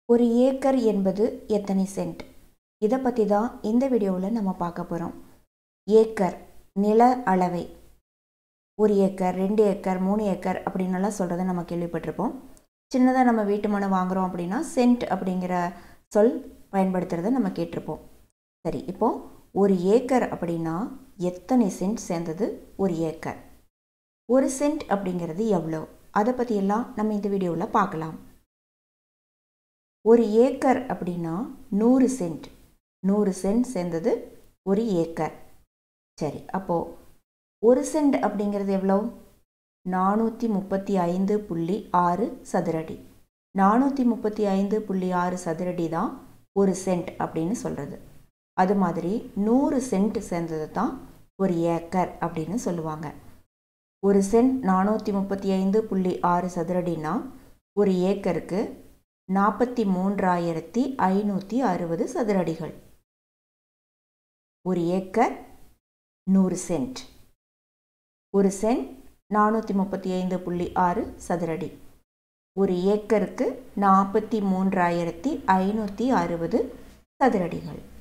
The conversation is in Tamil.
ஒரு ஏக்கர் என்பது எத்தனை சென்ட் இதை பற்றி தான் இந்த வீடியோவில் நம்ம பார்க்க போகிறோம் ஏக்கர் நில அளவை ஒரு ஏக்கர் ரெண்டு ஏக்கர் மூணு ஏக்கர் அப்படின்னலாம் சொல்கிறத நம்ம கேள்விப்பட்டிருப்போம் சின்னதாக நம்ம வீட்டு மனை வாங்குகிறோம் அப்படின்னா சென்ட் அப்படிங்கிற சொல் பயன்படுத்துகிறத நம்ம கேட்டிருப்போம் சரி இப்போது ஒரு ஏக்கர் அப்படின்னா எத்தனை சென்ட் சேர்ந்தது ஒரு ஏக்கர் ஒரு சென்ட் அப்படிங்கிறது எவ்வளோ அதை பற்றியெல்லாம் நம்ம இந்த வீடியோவில் பார்க்கலாம் ஒரு ஏக்கர் அப்படின்னா நூறு சென்ட் நூறு சென்ட் சேர்ந்தது ஒரு ஏக்கர் சரி அப்போது ஒரு சென்ட் அப்படிங்கிறது எவ்வளோ நானூற்றி முப்பத்தி ஐந்து புள்ளி ஆறு சதுரடி நானூற்றி முப்பத்தி ஐந்து புள்ளி ஆறு சதுரடி தான் ஒரு சென்ட் அப்படின்னு சொல்கிறது அது மாதிரி நூறு சென்ட் சேர்ந்தது தான் ஒரு ஏக்கர் அப்படின்னு சொல்லுவாங்க ஒரு சென்ட் நானூற்றி முப்பத்தி ஐந்து புள்ளி ஆறு சதுரடினா ஒரு ஏக்கருக்கு நாற்பத்தி மூன்றாயிரத்தி ஐநூற்றி அறுபது சதுரடிகள் ஒரு ஏக்கர் நூறு சென்ட் ஒரு சென்ட் நானூற்றி முப்பத்தி ஐந்து புள்ளி ஆறு சதுரடி ஒரு ஏக்கருக்கு நாற்பத்தி மூன்றாயிரத்தி ஐநூற்றி அறுபது சதுரடிகள்